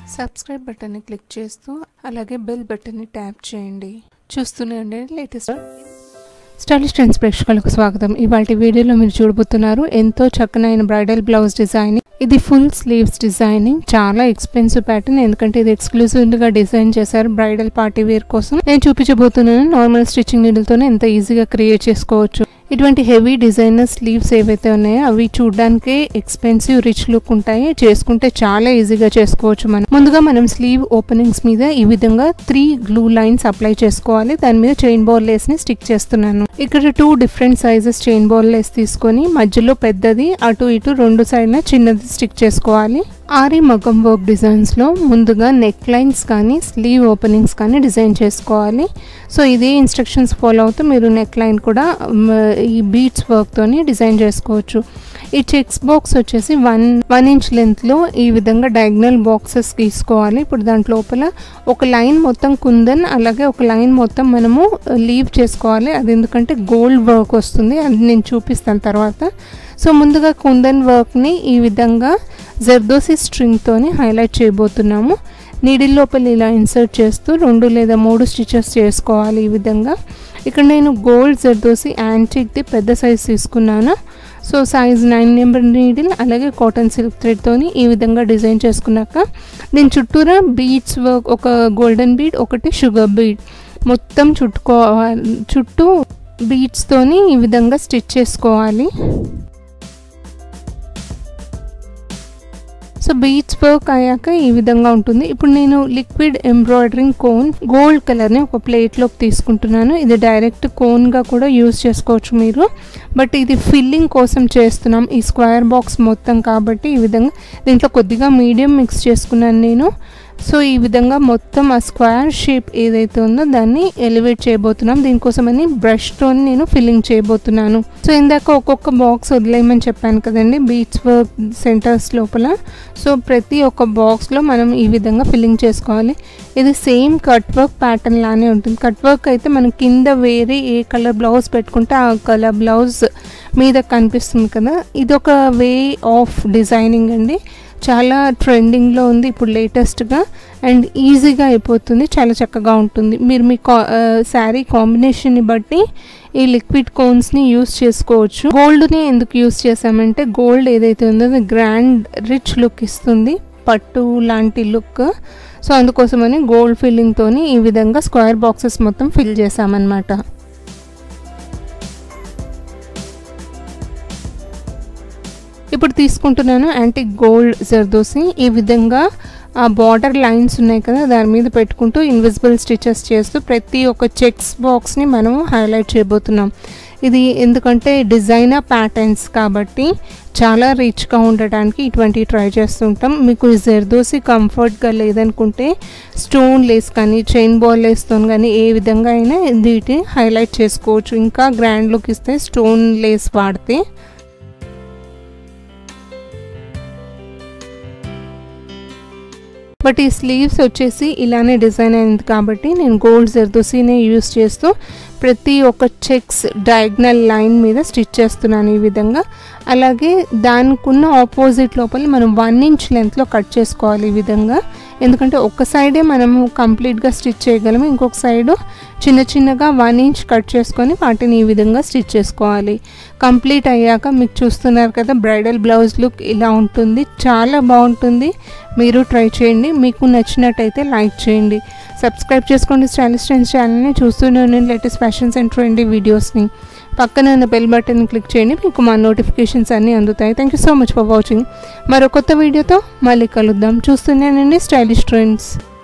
subscribe బటన్ని click చేస్తూ అలాగే బెల్ బటన్ని ట్యాప్ చేయండి చూస్తూనే ఉండండి లేటెస్ట్ స్టైలిష్ ట్రెండ్స్ ప్రేక్షకులకు స్వాగతం ఇవాళ వీడియోలో మీరు చూడబోతున్నారు ఎంతో చక్కనైన బ్రైడల్ బ్లౌజ్ డిజైనింగ్ ఇది ఫుల్ స్లీవ్స్ డిజైనింగ్ చాలా ఎక్స్పెన్సివ్ ప్యాటర్న్ ఎందుకంటే ఇది ఎక్స్క్లూజివ్ గా డిజైన్ చేశారు బ్రైడల్ పార్టీ వేర్ కోసం నేను చూపించబోతున్నాను నార్మల్ స్టిచ్చింగ్ నీడిల్తోనే ఎంత ఈజీగా క్రియేట్ చేసుకోవచ్చు ఇటువంటి హెవీ డిజైనర్ స్లీవ్స్ ఏవైతే ఉన్నాయో అవి చూడడానికి ఎక్స్పెన్సివ్ రిచ్ లుక్ ఉంటాయి చేసుకుంటే చాలా ఈజీగా చేసుకోవచ్చు మనం ముందుగా మనం స్లీవ్ ఓపెనింగ్స్ మీద ఈ విధంగా త్రీ గ్లూ లైన్స్ అప్లై చేసుకోవాలి దాని మీద చైన్ బాల్ లేస్ ని స్టిక్ చేస్తున్నాను ఇక్కడ two different sizes chain ball lace తీసుకొని మధ్యలో పెద్దది అటు ఇటు రెండు సైడ్న చిన్నది స్టిక్ చేసుకోవాలి ఆరి మగ్గం వర్క్ డిజైన్స్లో ముందుగా నెక్ లైన్స్ కానీ స్లీవ్ ఓపెనింగ్స్ కానీ డిజైన్ చేసుకోవాలి సో ఇదే ఇన్స్ట్రక్షన్స్ ఫాలో అవుతూ మీరు నెక్ లైన్ కూడా మ్, ఈ బీట్స్ వర్క్తోని డిజైన్ చేసుకోవచ్చు ఈ చెక్స్ బాక్స్ వచ్చేసి వన్ వన్ ఇంచ్ లెంత్లో ఈ విధంగా డయాగ్నల్ బాక్సెస్ తీసుకోవాలి ఇప్పుడు దాంట్ లోపల ఒక లైన్ మొత్తం కుందన్ అలాగే ఒక లైన్ మొత్తం మనము లీవ్ చేసుకోవాలి అది ఎందుకంటే గోల్డ్ వర్క్ వస్తుంది అది నేను చూపిస్తాను తర్వాత సో ముందుగా కుందన్ వర్క్ని ఈ విధంగా జర్దోసి స్ట్రింగ్తోని హైలైట్ చేయబోతున్నాము నీడిల్ లోపల ఇలా ఇన్సర్ట్ చేస్తూ రెండు లేదా మూడు స్టిచెస్ చేసుకోవాలి ఈ విధంగా ఇక్కడ నేను గోల్డ్ జర్దోసి యాంటిక్ది పెద్ద సైజ్ తీసుకున్నాను so size nine number needle అలాగే కాటన్ సిల్క్ థ్రెడ్తోని ఈ విధంగా డిజైన్ చేసుకున్నాక దీని చుట్టూరా బీడ్స్ వర్క్ ఒక గోల్డెన్ బీడ్ ఒకటి షుగర్ బీడ్ మొత్తం చుట్టుకోవాలి చుట్టూ బీడ్స్తోని ఈ విధంగా స్టిచ్ చేసుకోవాలి సో బీచ్ వర్క్ అయ్యాక ఈ విధంగా ఉంటుంది ఇప్పుడు నేను లిక్విడ్ ఎంబ్రాయిడరింగ్ కోన్ గోల్డ్ కలర్ని ఒక ప్లేట్లోకి తీసుకుంటున్నాను ఇది డైరెక్ట్ కోన్గా కూడా యూజ్ చేసుకోవచ్చు మీరు బట్ ఇది ఫిల్లింగ్ కోసం చేస్తున్నాం ఈ స్క్వేర్ బాక్స్ మొత్తం కాబట్టి ఈ విధంగా దీంట్లో కొద్దిగా మీడియం మిక్స్ చేసుకున్నాను నేను సో ఈ విధంగా మొత్తం ఆ స్క్వేర్ షేప్ ఏదైతే ఉందో దాన్ని ఎలివేట్ చేయబోతున్నాం దీనికోసమని బ్రష్తో నేను ఫిల్లింగ్ చేయబోతున్నాను సో ఇందాక ఒక్కొక్క బాక్స్ వదిలేయమని చెప్పాను కదండి బీచ్ వర్క్ సెంటర్స్ లోపల సో ప్రతి ఒక్క బాక్స్లో మనం ఈ విధంగా ఫిల్లింగ్ చేసుకోవాలి ఇది సేమ్ కట్ వర్క్ ప్యాటర్న్ లానే ఉంటుంది కట్ వర్క్ అయితే మనం కింద వేరే ఏ కలర్ బ్లౌజ్ పెట్టుకుంటే ఆ కలర్ బ్లౌజ్ మీద కనిపిస్తుంది కదా ఇది ఒక వే ఆఫ్ డిజైనింగ్ అండి చాలా ట్రెండింగ్లో ఉంది ఇప్పుడు లేటెస్ట్గా అండ్ ఈజీగా అయిపోతుంది చాలా చక్కగా ఉంటుంది మీరు మీ కా శారీ కాంబినేషన్ని బట్టి ఈ లిక్విడ్ కోన్స్ని యూస్ చేసుకోవచ్చు గోల్డ్ని ఎందుకు యూస్ చేసామంటే గోల్డ్ ఏదైతే ఉందో అది గ్రాండ్ రిచ్ లుక్ ఇస్తుంది పట్టు లాంటి లుక్ సో అందుకోసమని గోల్డ్ ఫిల్లింగ్తోని ఈ విధంగా స్క్వేర్ బాక్సెస్ మొత్తం ఫిల్ చేసామన్నమాట ఇప్పుడు తీసుకుంటున్నాను యాంటిక్ గోల్డ్ జర్దోసి ఈ విధంగా ఆ బార్డర్ లైన్స్ ఉన్నాయి కదా దాని మీద పెట్టుకుంటూ ఇన్విజిబుల్ స్టిచెస్ చేస్తూ ప్రతి ఒక్క చెక్స్ బాక్స్ని మనము హైలైట్ చేయబోతున్నాం ఇది ఎందుకంటే డిజైనర్ ప్యాటర్న్స్ కాబట్టి చాలా రిచ్గా ఉండటానికి ఇటువంటి ట్రై చేస్తుంటాం మీకు జర్దోసి కంఫర్ట్గా లేదనుకుంటే స్టోన్ లేస్ కానీ చైన్ బాల్ లేస్తో కానీ ఏ విధంగా అయినా వీటిని హైలైట్ చేసుకోవచ్చు ఇంకా గ్రాండ్ లుక్ ఇస్తే స్టోన్ లేస్ వాడితే బట్ ఈ స్లీవ్స్ వచ్చేసి ఇలానే డిజైన్ అయింది కాబట్టి నేను గోల్డ్ జర్దోసీనే యూస్ చేస్తూ ప్రతి ఒక్క చెక్స్ డయాగ్నల్ లైన్ మీద స్టిచ్ చేస్తున్నాను ఈ విధంగా అలాగే దానికున్న ఆపోజిట్ లోపల మనం వన్ ఇంచ్ లెంత్లో కట్ చేసుకోవాలి ఈ విధంగా ఎందుకంటే ఒక సైడే మనము కంప్లీట్గా స్టిచ్ చేయగలము ఇంకొక సైడు చిన్న చిన్నగా వన్ ఇంచ్ కట్ చేసుకొని వాటిని ఈ విధంగా స్టిచ్ చేసుకోవాలి కంప్లీట్ అయ్యాక మీకు చూస్తున్నారు కదా బ్రైడల్ బ్లౌజ్ లుక్ ఇలా ఉంటుంది చాలా బాగుంటుంది మీరు ట్రై చేయండి మీకు నచ్చినట్టయితే లైక్ చేయండి సబ్స్క్రైబ్ చేసుకోండి స్టైలిష్ ట్రెండ్స్ ఛానల్ని చూస్తూనే ఉండండి లేటెస్ట్ ఫ్యాషన్స్ అండ్ ట్రెండీ వీడియోస్ని పక్కన ఉన్న బెల్ బటన్ క్లిక్ చేయండి మీకు మా నోటిఫికేషన్స్ అన్నీ అందుతాయి thank you so much for watching మరో కొత్త వీడియోతో మళ్ళీ కలుద్దాం చూస్తూనేనండి స్టైలిష్ ట్రెండ్స్